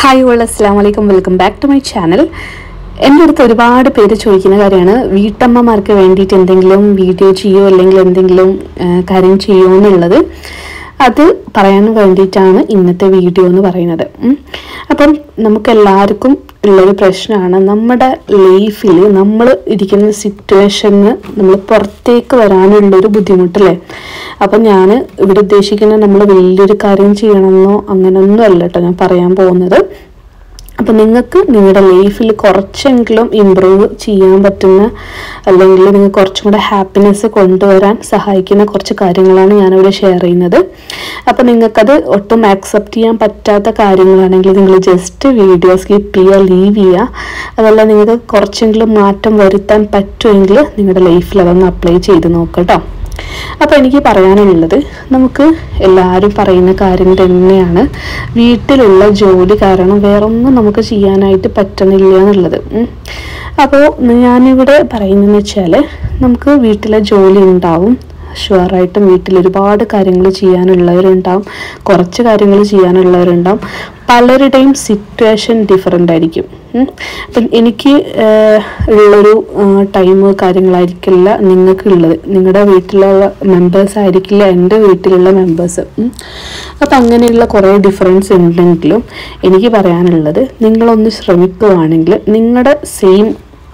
Hi all അസ്സാം വലൈക്കും welcome back to my channel എൻ്റെ അടുത്ത് ഒരുപാട് പേര് ചോദിക്കുന്ന കാര്യമാണ് വീട്ടമ്മമാർക്ക് വേണ്ടിയിട്ട് എന്തെങ്കിലും വീഡിയോ ചെയ്യോ അല്ലെങ്കിൽ എന്തെങ്കിലും ആ, കാര്യം ചെയ്യോ എന്നുള്ളത് അത് പറയാൻ വേണ്ടിയിട്ടാണ് ഇന്നത്തെ വീഡിയോ എന്ന് പറയുന്നത് ഉം. അപ്പം നമുക്കെല്ലാവർക്കും ഉള്ളൊരു പ്രശ്നമാണ് നമ്മുടെ ലൈഫിൽ നമ്മൾ ഇരിക്കുന്ന സിറ്റുവേഷന് നമ്മൾ പുറത്തേക്ക് വരാനുള്ളൊരു ബുദ്ധിമുട്ടല്ലേ അപ്പം ഞാൻ ഇവിടെ ഉദ്ദേശിക്കുന്നത് നമ്മൾ വലിയൊരു കാര്യം ചെയ്യണമെന്നോ അങ്ങനെയൊന്നും അല്ല കേട്ടോ ഞാൻ പറയാൻ പോകുന്നത് അപ്പം നിങ്ങൾക്ക് നിങ്ങളുടെ ലൈഫിൽ കുറച്ചെങ്കിലും ഇമ്പ്രൂവ് ചെയ്യാൻ പറ്റുന്ന അല്ലെങ്കിൽ നിങ്ങൾക്ക് കുറച്ചും കൂടെ ഹാപ്പിനെസ് കൊണ്ടുവരാൻ സഹായിക്കുന്ന കുറച്ച് കാര്യങ്ങളാണ് ഞാനിവിടെ ഷെയർ ചെയ്യുന്നത് അപ്പം നിങ്ങൾക്കത് ഒട്ടും ആക്സെപ്റ്റ് ചെയ്യാൻ പറ്റാത്ത കാര്യങ്ങളാണെങ്കിൽ നിങ്ങൾ ജസ്റ്റ് വീഡിയോ സ്കിപ്പ് ചെയ്യുക ലീവ് ചെയ്യുക അതല്ല നിങ്ങൾക്ക് കുറച്ചെങ്കിലും മാറ്റം വരുത്താൻ പറ്റുമെങ്കിൽ നിങ്ങളുടെ ലൈഫിൽ അതൊന്ന് അപ്ലൈ ചെയ്ത് നോക്കുക കേട്ടോ അപ്പോൾ എനിക്ക് പറയാനുള്ളത് നമുക്ക് എല്ലാവരും പറയുന്ന കാര്യം തന്നെയാണ് വീട്ടിലുള്ള ജോലി കാരണം വേറൊന്നും നമുക്ക് ചെയ്യാനായിട്ട് പറ്റണില്ല എന്നുള്ളത് ഉം. അപ്പോൾ ഞാനിവിടെ പറയുന്നതെന്ന് വെച്ചാൽ നമുക്ക് വീട്ടിലെ ജോലി ഉണ്ടാവും ഷുവറായിട്ടും വീട്ടിൽ ഒരുപാട് കാര്യങ്ങൾ ചെയ്യാനുള്ളവരുണ്ടാവും കുറച്ച് കാര്യങ്ങൾ ചെയ്യാനുള്ളവരുണ്ടാവും പലരുടെയും സിറ്റുവേഷൻ ഡിഫറെൻ്റ് ആയിരിക്കും ഉം. അപ്പം എനിക്ക് ആഹ്, ഉള്ളൊരു ടൈം കാര്യങ്ങളായിരിക്കില്ല നിങ്ങൾക്ക് ഉള്ളത് നിങ്ങളുടെ വീട്ടിലുള്ള മെമ്പേഴ്സ് ആയിരിക്കില്ല എൻ്റെ വീട്ടിലുള്ള മെമ്പേഴ്സ് അപ്പം അങ്ങനെയുള്ള കുറേ ഡിഫറൻസ് ഉണ്ടെങ്കിലും എനിക്ക് പറയാനുള്ളത് നിങ്ങളൊന്ന് ശ്രമിക്കുകയാണെങ്കിൽ നിങ്ങളുടെ സെയിം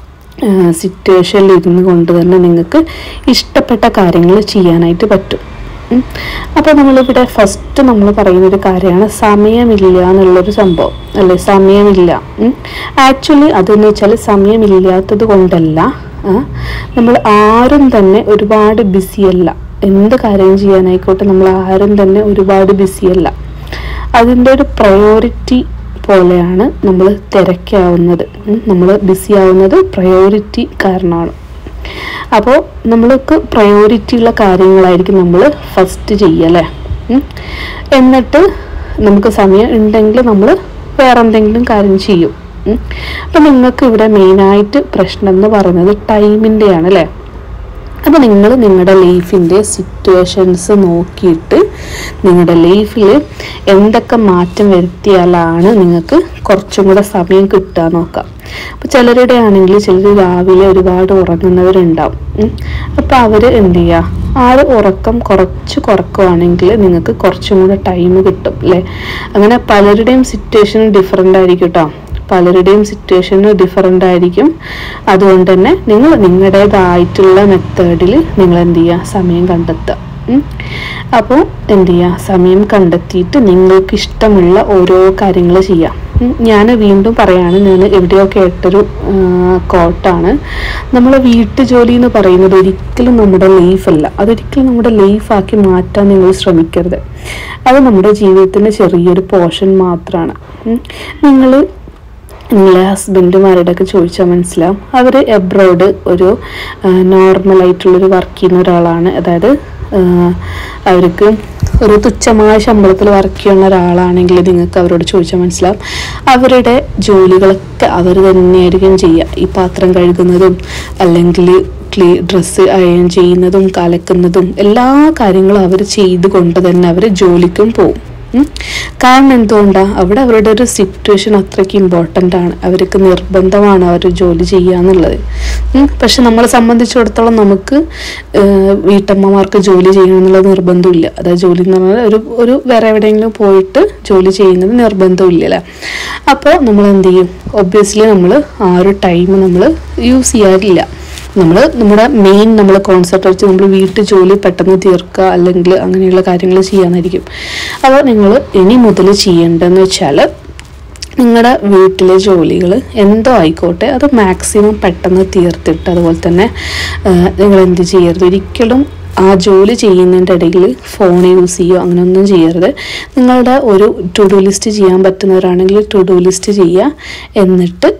സിറ്റുവേഷനിൽ ഇരുന്ന് കൊണ്ട് തന്നെ നിങ്ങൾക്ക് ഇഷ്ടപ്പെട്ട കാര്യങ്ങൾ ചെയ്യാനായിട്ട് പറ്റും ഉം. അപ്പോൾ നമ്മളിവിടെ ഫസ്റ്റ് നമ്മൾ പറയുന്നൊരു കാര്യമാണ് സമയമില്ല എന്നുള്ളൊരു സംഭവം അല്ലേ സമയമില്ല ആക്ച്വലി അതെന്ന് വെച്ചാൽ സമയമില്ലാത്തത് കൊണ്ടല്ല ആ, നമ്മൾ ആരും തന്നെ ഒരുപാട് ബിസിയല്ല എന്ത് കാര്യം ചെയ്യാനായിക്കോട്ടെ നമ്മൾ ആരും തന്നെ ഒരുപാട് ബിസിയല്ല അതിൻ്റെ ഒരു പ്രയോറിറ്റി പോലെയാണ് നമ്മൾ തിരക്കാവുന്നത് നമ്മൾ ബിസി ആവുന്നത് പ്രയോറിറ്റി കാരണമാണ് അപ്പോൾ നമ്മൾക്ക് പ്രയോറിറ്റി ഉള്ള കാര്യങ്ങളായിരിക്കും നമ്മൾ ഫസ്റ്റ് ചെയ്യല്ലേ ഉം. എന്നിട്ട് നമുക്ക് സമയം ഉണ്ടെങ്കിൽ നമ്മൾ വേറെ എന്തെങ്കിലും കാര്യം ചെയ്യും ഉം. അപ്പം നിങ്ങൾക്ക് ഇവിടെ മെയിനായിട്ട് പ്രശ്നം എന്ന് പറയുന്നത് ടൈമിൻ്റെയാണ് അല്ലേ അപ്പോൾ നിങ്ങൾ നിങ്ങളുടെ ലൈഫിൻ്റെ സിറ്റുവേഷൻസ് നോക്കിയിട്ട് നിങ്ങളുടെ ലൈഫിൽ എന്തൊക്കെ മാറ്റം വരുത്തിയാലാണ് നിങ്ങൾക്ക് കുറച്ചും കൂടെ സമയം കിട്ടുക നോക്കാം അപ്പോൾ ചിലരുടെ ആണെങ്കിൽ ചിലർ രാവിലെ ഒരുപാട് ഉറങ്ങുന്നവരുണ്ടാവും അപ്പോൾ അവർ എന്ത് ചെയ്യുക ആ ഒരു ഉറക്കം കുറച്ച് കുറക്കുവാണെങ്കിൽ നിങ്ങൾക്ക് കുറച്ചും കൂടെ ടൈം കിട്ടും അല്ലേ അങ്ങനെ പലരുടെയും സിറ്റുവേഷൻ ഡിഫറെൻ്റ് ആയിരിക്കും കേട്ടോ പലരുടെയും സിറ്റുവേഷൻ ഡിഫറെൻ്റ് ആയിരിക്കും അതുകൊണ്ട് തന്നെ നിങ്ങൾ നിങ്ങളുടേതായിട്ടുള്ള മെത്തേഡിൽ നിങ്ങൾ എന്ത് ചെയ്യുക സമയം കണ്ടെത്തുക ഉം. അപ്പോൾ എന്ത് ചെയ്യുക സമയം കണ്ടെത്തിയിട്ട് നിങ്ങൾക്ക് ഇഷ്ടമുള്ള ഓരോ കാര്യങ്ങൾ ചെയ്യാം ഞാൻ വീണ്ടും പറയാണ് ഞാൻ എവിടെയോ കേട്ടൊരു കോട്ടാണ് നമ്മൾ വീട്ടു ജോലി എന്ന് പറയുന്നത് ഒരിക്കലും നമ്മുടെ ലൈഫല്ല അതൊരിക്കലും നമ്മുടെ ലൈഫാക്കി മാറ്റാൻ നിങ്ങൾ ശ്രമിക്കരുത് അത് നമ്മുടെ ജീവിതത്തിൻ്റെ ചെറിയൊരു പോർഷൻ മാത്രമാണ് നിങ്ങൾ നിങ്ങളെ ഹസ്ബൻഡുമാരുടെ ഒക്കെ ചോദിച്ചാൽ മനസ്സിലാവും അവർ എബ്രോഡ് ഒരു നോർമലായിട്ടുള്ളൊരു വർക്ക് ചെയ്യുന്ന ഒരാളാണ് അതായത് ആ, അവർക്ക് ഒരു തുച്ഛമായ ശമ്പളത്തിൽ വർക്ക് ചെയ്യുന്ന ഒരാളാണെങ്കിൽ നിങ്ങൾക്ക് അവരോട് ചോദിച്ചാൽ മനസ്സിലാവും അവരുടെ ജോലികളൊക്കെ അവർ തന്നെയായിരിക്കും ചെയ്യുക ഈ പാത്രം കഴുകുന്നതും അല്ലെങ്കിൽ ക്ലീ ഡ്രസ്സ് അയൺ ചെയ്യുന്നതും കലക്കുന്നതും എല്ലാ കാര്യങ്ങളും അവർ ചെയ്ത് കൊണ്ട് തന്നെ അവർ ജോലിക്കും പോവും ഉം. കാരണം എന്തുകൊണ്ടാണ് അവിടെ അവരുടെ ഒരു സിറ്റുവേഷൻ അത്രയ്ക്ക് ഇമ്പോർട്ടൻ്റ് ആണ് അവർക്ക് നിർബന്ധമാണ് അവർ ജോലി ചെയ്യുക എന്നുള്ളത് ഉം. പക്ഷെ നമ്മളെ സംബന്ധിച്ചിടത്തോളം നമുക്ക് ഏഹ്, വീട്ടമ്മമാർക്ക് ജോലി ചെയ്യണം എന്നുള്ള നിർബന്ധമില്ല അതായത് ജോലി എന്ന് പറഞ്ഞാൽ ഒരു ഒരു വേറെ എവിടെയെങ്കിലും പോയിട്ട് ജോലി ചെയ്യുന്നത് നിർബന്ധമില്ലല്ലേ അപ്പോൾ നമ്മൾ എന്ത് ചെയ്യും ഒബ്വിയസ്ലി നമ്മൾ ആ ഒരു ടൈം നമ്മൾ യൂസ് ചെയ്യാറില്ല നമ്മൾ നമ്മുടെ മെയിൻ നമ്മൾ കോൺസെൻട്രേറ്റ് നമ്മൾ വീട്ടു ജോലി പെട്ടെന്ന് തീർക്കുക അല്ലെങ്കിൽ അങ്ങനെയുള്ള കാര്യങ്ങൾ ചെയ്യാനായിരിക്കും അപ്പോൾ നിങ്ങൾ ഇനി മുതൽ ചെയ്യേണ്ടതെന്ന് വെച്ചാൽ നിങ്ങളുടെ വീട്ടിലെ ജോലികൾ എന്തോ ആയിക്കോട്ടെ അത് മാക്സിമം പെട്ടെന്ന് തീർത്തിട്ട് അതുപോലെ തന്നെ നിങ്ങൾ എന്ത് ചെയ്യരുത് ഒരിക്കലും ആ ജോലി ചെയ്യുന്നതിൻ്റെ ഇടയിൽ ഫോൺ യൂസ് ചെയ്യുകയോ അങ്ങനെയൊന്നും ചെയ്യരുത് നിങ്ങളുടെ ഒരു ടു ഡു ലിസ്റ്റ് ചെയ്യാൻ പറ്റുന്നവരാണെങ്കിൽ ടു ഡു ലിസ്റ്റ് ചെയ്യുക എന്നിട്ട്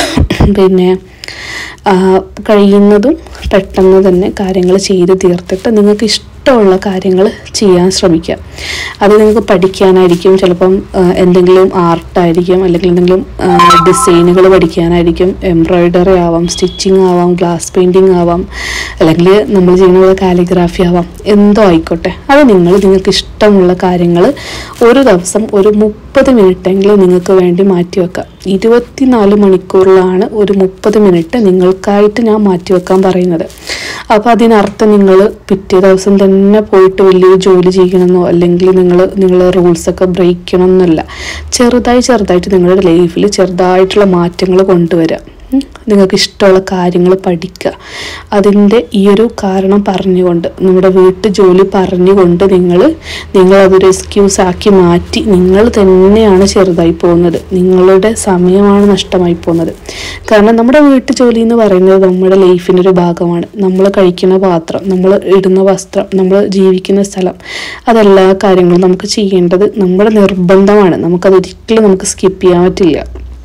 പിന്നെ ആ, കഴിയുന്നതും പെട്ടെന്ന് തന്നെ കാര്യങ്ങൾ ചെയ്ത് തീർത്തിട്ട് നിങ്ങൾക്ക് ഇഷ്ടം ഇഷ്ടമുള്ള കാര്യങ്ങൾ ചെയ്യാൻ ശ്രമിക്കുക അത് നിങ്ങൾക്ക് പഠിക്കാനായിരിക്കും ചിലപ്പം ആ, എന്തെങ്കിലും ആർട്ടായിരിക്കും അല്ലെങ്കിൽ എന്തെങ്കിലും ഡിസൈനുകൾ പഠിക്കാനായിരിക്കും എംബ്രോയിഡറി ആവാം സ്റ്റിച്ചിങ് ആവാം ഗ്ലാസ് പെയിൻറ്റിങ് ആവാം അല്ലെങ്കിൽ നമ്മൾ ചെയ്യുന്ന പോലെ കാലിഗ്രാഫി ആവാം എന്തോ ആയിക്കോട്ടെ അത് നിങ്ങൾ നിങ്ങൾക്ക് ഇഷ്ടമുള്ള കാര്യങ്ങൾ ഒരു ദിവസം ഒരു മുപ്പത് മിനിറ്റെങ്കിലും നിങ്ങൾക്ക് വേണ്ടി മാറ്റി വെക്കാം ഇരുപത്തിനാല് മണിക്കൂറിലാണ് ഒരു മുപ്പത് മിനിറ്റ് നിങ്ങൾക്കായിട്ട് ഞാൻ മാറ്റി വെക്കാൻ പറയുന്നത് അപ്പോൾ അതിനർത്ഥം നിങ്ങൾ പിറ്റേ ദിവസം തന്നെ പോയിട്ട് വലിയൊരു ജോലി ചെയ്യണമെന്നോ അല്ലെങ്കിൽ നിങ്ങൾ നിങ്ങൾ റൂൾസൊക്കെ ബ്രേക്ക് ചെയ്യണമെന്നല്ല ചെറുതായി ചെറുതായിട്ട് നിങ്ങളുടെ ലൈഫിൽ ചെറുതായിട്ടുള്ള മാറ്റങ്ങൾ കൊണ്ടുവരിക ഉം. നിങ്ങൾക്ക് ഇഷ്ടമുള്ള കാര്യങ്ങൾ പഠിക്കുക അതിൻ്റെ ഈ ഒരു കാരണം പറഞ്ഞുകൊണ്ട് നമ്മുടെ വീട്ടു ജോലി പറഞ്ഞുകൊണ്ട് നിങ്ങൾ നിങ്ങളതൊരു എക്സ്ക്യൂസ് ആക്കി മാറ്റി നിങ്ങൾ തന്നെയാണ് ചെറുതായി പോകുന്നത് നിങ്ങളുടെ സമയമാണ് നഷ്ടമായി പോകുന്നത് കാരണം നമ്മുടെ വീട്ടു ജോലി എന്ന് പറയുന്നത് നമ്മുടെ ലൈഫിൻ്റെ ഒരു ഭാഗമാണ് നമ്മൾ കഴിക്കുന്ന പാത്രം നമ്മൾ ഇടുന്ന വസ്ത്രം നമ്മൾ ജീവിക്കുന്ന സ്ഥലം അതെല്ലാ കാര്യങ്ങളും നമുക്ക് ചെയ്യേണ്ടത് നമ്മുടെ നിർബന്ധമാണ് നമുക്കത് ഒരിക്കലും നമുക്ക് സ്കിപ്പ് ചെയ്യാൻ പറ്റില്ല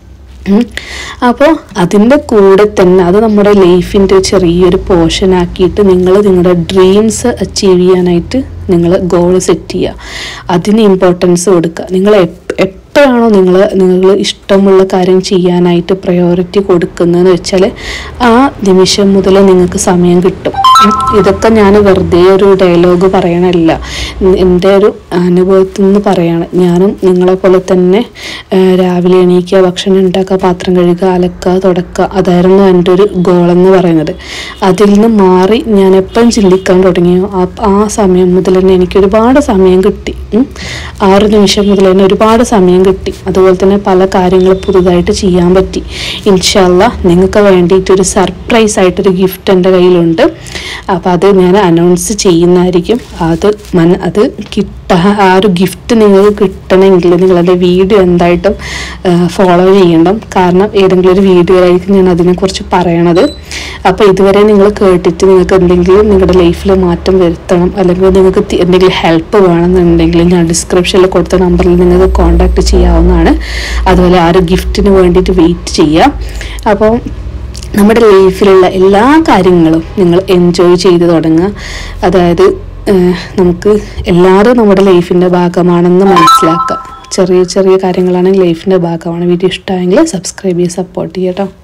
അപ്പോൾ അതിൻ്റെ കൂടെ തന്നെ അത് നമ്മുടെ ലൈഫിൻ്റെ ചെറിയൊരു പോർഷൻ ആക്കിയിട്ട് നിങ്ങൾ നിങ്ങളുടെ ഡ്രീംസ് അച്ചീവ് ചെയ്യാനായിട്ട് നിങ്ങൾ ഗോൾ സെറ്റ് ചെയ്യുക അതിന് ഇമ്പോർട്ടൻസ് കൊടുക്കുക നിങ്ങൾ എപ്പ- എപ്പോഴാണോ നിങ്ങൾ നിങ്ങൾ ഇഷ്ടമുള്ള കാര്യം ചെയ്യാനായിട്ട് പ്രയോറിറ്റി കൊടുക്കുന്നതെന്ന് വെച്ചാൽ ആ നിമിഷം മുതൽ നിങ്ങൾക്ക് സമയം കിട്ടും ഉം. ഇതൊക്കെ ഞാൻ വെറുതെ ഒരു ഡയലോഗ് പറയണല്ല ഉം, എൻ്റെ ഒരു അനുഭവത്തിൽ നിന്ന് പറയാണ് ഞാനും നിങ്ങളെ പോലെ തന്നെ ആ, രാവിലെ എണീക്കുക ഭക്ഷണം ഉണ്ടാക്കുക പാത്രം കഴുകുക അലക്കുക തുടക്കുക അതായിരുന്നു എൻ്റെ ഒരു ഗോളെന്ന് പറയുന്നത് അതിൽ നിന്ന് മാറി ഞാൻ എപ്പം ചിന്തിക്കാൻ തുടങ്ങിയോ ആ ആ സമയം മുതൽ തന്നെ എനിക്ക് ഒരുപാട് സമയം കിട്ടി ഉം. ആ ഒരു നിമിഷം മുതൽ തന്നെ ഒരുപാട് സമയം കിട്ടി അതുപോലെ തന്നെ പല കാര്യങ്ങൾ പുതുതായിട്ട് ചെയ്യാൻ പറ്റി ഇൻഷല്ല നിങ്ങൾക്ക് വേണ്ടിയിട്ട് ഒരു സർപ്രൈസ് ആയിട്ടൊരു ഗിഫ്റ്റ് എൻ്റെ കയ്യിലുണ്ട് അപ്പോൾ അത് ഞാൻ അനൗൺസ് ചെയ്യുന്നതായിരിക്കും അത് മന അത് കിട്ട ആ ഒരു ഗിഫ്റ്റ് നിങ്ങൾക്ക് കിട്ടണമെങ്കിൽ നിങ്ങളുടെ വീഡിയോ എന്തായിട്ടും ഫോളോ ചെയ്യണം കാരണം ഏതെങ്കിലും ഒരു വീഡിയോയിലായിരിക്കും ഞാൻ അതിനെക്കുറിച്ച് പറയണത് അപ്പോൾ ഇതുവരെ നിങ്ങൾ കേട്ടിട്ട് നിങ്ങൾക്ക് എന്തെങ്കിലും നിങ്ങളുടെ ലൈഫിൽ മാറ്റം വരുത്തണം അല്ലെങ്കിൽ നിങ്ങൾക്ക് തി- എന്തെങ്കിലും ഹെൽപ്പ് വേണമെന്നുണ്ടെങ്കിൽ ഞാൻ ഡിസ്ക്രിപ്ഷനിൽ കൊടുത്ത നമ്പറിൽ നിങ്ങൾക്ക് കോൺടാക്ട് ചെയ്യാവുന്നതാണ് അതുപോലെ ആ ഒരു ഗിഫ്റ്റിന് വേണ്ടിയിട്ട് വെയിറ്റ് ചെയ്യാം അപ്പോൾ നമ്മുടെ ലൈഫിലുള്ള എല്ലാ കാര്യങ്ങളും നിങ്ങൾ എൻജോയ് ചെയ്ത് തുടങ്ങുക അതായത് ഏഹ്, നമുക്ക് എല്ലാവരും നമ്മുടെ ലൈഫിൻ്റെ ഭാഗമാണെന്ന് മനസ്സിലാക്കുക ചെറിയ ചെറിയ കാര്യങ്ങളാണെങ്കിൽ ലൈഫിൻ്റെ ഭാഗമാണ് വീഡിയോ ഇഷ്ടമായെങ്കിൽ സബ്സ്ക്രൈബ് ചെയ്ത് സപ്പോർട്ട് ചെയ്യാം കേട്ടോ